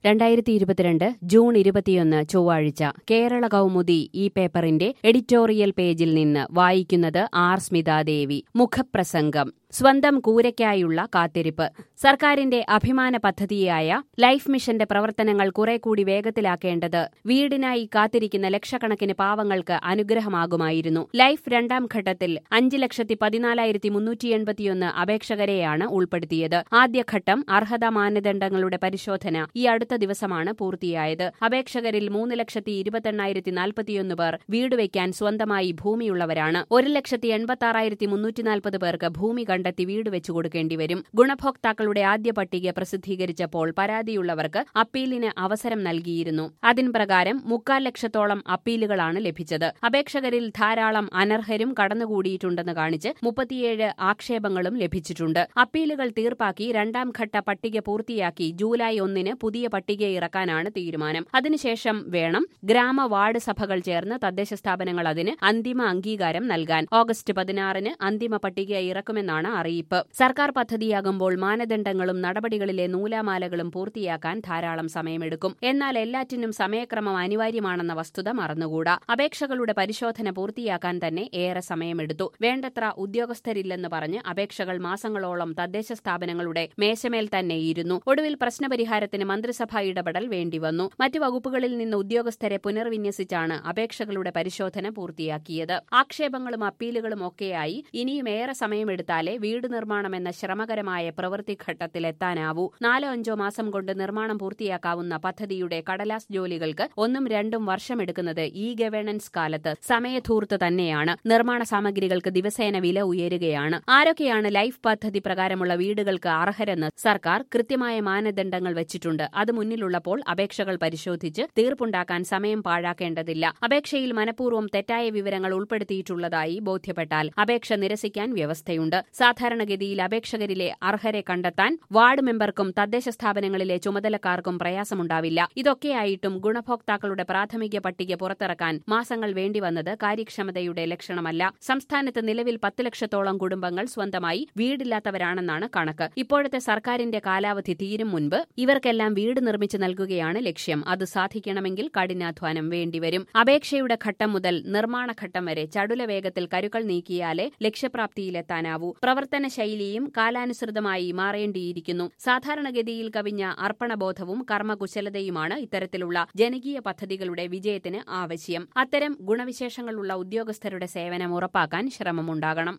രണ്ടായിരത്തി ഇരുപത്തിരണ്ട് ജൂൺ ഇരുപത്തിയൊന്ന് ചൊവ്വാഴ്ച കേരള കൗമുദി ഈ പേപ്പറിന്റെ എഡിറ്റോറിയൽ പേജിൽ നിന്ന് വായിക്കുന്നത് ആർ സ്മിതാദേവി മുഖപ്രസംഗം സ്വന്തം കൂരയ്ക്കായുള്ള കാത്തിരിപ്പ് സർക്കാരിന്റെ അഭിമാന പദ്ധതിയായ ലൈഫ് മിഷന്റെ പ്രവർത്തനങ്ങൾ കുറെ കൂടി വേഗത്തിലാക്കേണ്ടത് വീടിനായി കാത്തിരിക്കുന്ന ലക്ഷക്കണക്കിന് പാവങ്ങൾക്ക് അനുഗ്രഹമാകുമായിരുന്നു ലൈഫ് രണ്ടാം ഘട്ടത്തിൽ അഞ്ച് ലക്ഷത്തി പതിനാലായിരത്തി മുന്നൂറ്റി എൺപത്തിയൊന്ന് അപേക്ഷകരെയാണ് ഉൾപ്പെടുത്തിയത് ആദ്യഘട്ടം അർഹതാ മാനദണ്ഡങ്ങളുടെ പരിശോധന ഈ അടുത്ത ദിവസമാണ് പൂർത്തിയായത് അപേക്ഷകരിൽ മൂന്ന് ലക്ഷത്തി ഇരുപത്തെണ്ണായിരത്തി നാൽപ്പത്തിയൊന്ന് പേർ വീട് വയ്ക്കാൻ സ്വന്തമായി ഭൂമിയുള്ളവരാണ് ഒരു ലക്ഷത്തി എൺപത്തി ആറായിരത്തി മുന്നൂറ്റി നാൽപ്പത് പേർക്ക് ഭൂമി കണ്ടെത്തി വീട് വെച്ചു കൊടുക്കേണ്ടി വരും ഗുണഭോക്താക്കളുടെ ആദ്യ പട്ടിക പ്രസിദ്ധീകരിച്ചപ്പോൾ പരാതിയുള്ളവർക്ക് അപ്പീലിന് അവസരം നൽകിയിരുന്നു അതിൻ പ്രകാരം മുക്കാൽ ലക്ഷത്തോളം അപ്പീലുകളാണ് ലഭിച്ചത് അപേക്ഷകരിൽ ധാരാളം അനർഹരും കടന്നുകൂടിയിട്ടുണ്ടെന്ന് കാണിച്ച് മുപ്പത്തിയേഴ് ആക്ഷേപങ്ങളും ലഭിച്ചിട്ടുണ്ട് അപ്പീലുകൾ തീർപ്പാക്കി രണ്ടാം ഘട്ട പട്ടിക പൂർത്തിയാക്കി ജൂലൈ ഒന്നിന് പുതിയ പട്ടിക ഇറക്കാനാണ് തീരുമാനം അതിനുശേഷം വേണം ഗ്രാമ വാർഡ് സഭകൾ ചേർന്ന് തദ്ദേശ സ്ഥാപനങ്ങൾ അതിന് അന്തിമ അംഗീകാരം നൽകാൻ ഓഗസ്റ്റ് പതിനാറിന് അന്തിമ പട്ടിക ഇറക്കുമെന്നാണ് അറിയിപ്പ് സർക്കാർ പദ്ധതിയാകുമ്പോൾ മാനദണ്ഡങ്ങളും നടപടികളിലെ നൂലാമാലകളും പൂർത്തിയാക്കാൻ ധാരാളം സമയമെടുക്കും എന്നാൽ എല്ലാറ്റിനും സമയക്രമം അനിവാര്യമാണെന്ന വസ്തുത മറന്നുകൂടാ അപേക്ഷകളുടെ പരിശോധന പൂർത്തിയാക്കാൻ തന്നെ ഏറെ സമയമെടുത്തു വേണ്ടത്ര ഉദ്യോഗസ്ഥരില്ലെന്ന് പറഞ്ഞ് അപേക്ഷകൾ മാസങ്ങളോളം തദ്ദേശ സ്ഥാപനങ്ങളുടെ മേശമേൽ തന്നെ ഇരുന്നു ഒടുവിൽ പ്രശ്നപരിഹാരത്തിന് മന്ത്രിസഭാ ഇടപെടൽ വേണ്ടിവന്നു മറ്റു വകുപ്പുകളിൽ നിന്ന് ഉദ്യോഗസ്ഥരെ പുനർവിന്യസിച്ചാണ് അപേക്ഷകളുടെ പരിശോധന പൂർത്തിയാക്കിയത് ആക്ഷേപങ്ങളും അപ്പീലുകളും ഒക്കെയായി ഇനിയും ഏറെ സമയമെടുത്താലേ വീട് നിർമ്മാണം എന്ന ശ്രമകരമായ പ്രവൃത്തി ഘട്ടത്തിലെത്താനാവൂ നാലോ അഞ്ചോ മാസം കൊണ്ട് നിർമ്മാണം പൂർത്തിയാക്കാവുന്ന പദ്ധതിയുടെ കടലാസ് ജോലികൾക്ക് ഒന്നും രണ്ടും വർഷമെടുക്കുന്നത് ഇ ഗവേണൻസ് കാലത്ത് സമയധൂർത്ത് തന്നെയാണ് നിർമ്മാണ സാമഗ്രികൾക്ക് ദിവസേന വില ഉയരുകയാണ് ആരൊക്കെയാണ് ലൈഫ് പദ്ധതി പ്രകാരമുള്ള വീടുകൾക്ക് അർഹരെന്ന് സർക്കാർ കൃത്യമായ മാനദണ്ഡങ്ങൾ വെച്ചിട്ടുണ്ട് അത് മുന്നിലുള്ളപ്പോൾ അപേക്ഷകൾ പരിശോധിച്ച് തീർപ്പുണ്ടാക്കാൻ സമയം പാഴാക്കേണ്ടതില്ല അപേക്ഷയിൽ മനഃപൂർവ്വം തെറ്റായ വിവരങ്ങൾ ഉൾപ്പെടുത്തിയിട്ടുള്ളതായി ബോധ്യപ്പെട്ടാൽ അപേക്ഷ നിരസിക്കാൻ വ്യവസ്ഥയുണ്ട് സാധാരണഗതിയിൽ അപേക്ഷകരിലെ അർഹരെ കണ്ടെത്താൻ വാർഡ് മെമ്പർക്കും തദ്ദേശ സ്ഥാപനങ്ങളിലെ ചുമതലക്കാർക്കും പ്രയാസമുണ്ടാവില്ല ഇതൊക്കെയായിട്ടും ഗുണഭോക്താക്കളുടെ പ്രാഥമിക പട്ടിക പുറത്തിറക്കാൻ മാസങ്ങൾ വേണ്ടിവന്നത് കാര്യക്ഷമതയുടെ ലക്ഷണമല്ല സംസ്ഥാനത്ത് നിലവിൽ പത്ത് ലക്ഷത്തോളം കുടുംബങ്ങൾ സ്വന്തമായി വീടില്ലാത്തവരാണെന്നാണ് കണക്ക് ഇപ്പോഴത്തെ സർക്കാരിന്റെ കാലാവധി തീരും മുൻപ് ഇവർക്കെല്ലാം വീട് നിർമ്മിച്ചു നൽകുകയാണ് ലക്ഷ്യം അത് സാധിക്കണമെങ്കിൽ കഠിനാധ്വാനം വേണ്ടിവരും അപേക്ഷയുടെ ഘട്ടം മുതൽ നിർമ്മാണ ഘട്ടം വരെ ചടുല വേഗത്തിൽ കരുക്കൾ നീക്കിയാലേ ലക്ഷ്യപ്രാപ്തിയിലെത്താനാവൂ പ്രവർത്തന ശൈലിയും കാലാനുസൃതമായി മാറേണ്ടിയിരിക്കുന്നു സാധാരണഗതിയിൽ കവിഞ്ഞ അർപ്പണബോധവും കർമ്മകുശലതയുമാണ് ഇത്തരത്തിലുള്ള ജനകീയ പദ്ധതികളുടെ വിജയത്തിന് ആവശ്യം അത്തരം ഗുണവിശേഷങ്ങളുള്ള ഉദ്യോഗസ്ഥരുടെ സേവനം ഉറപ്പാക്കാൻ ശ്രമമുണ്ടാകണം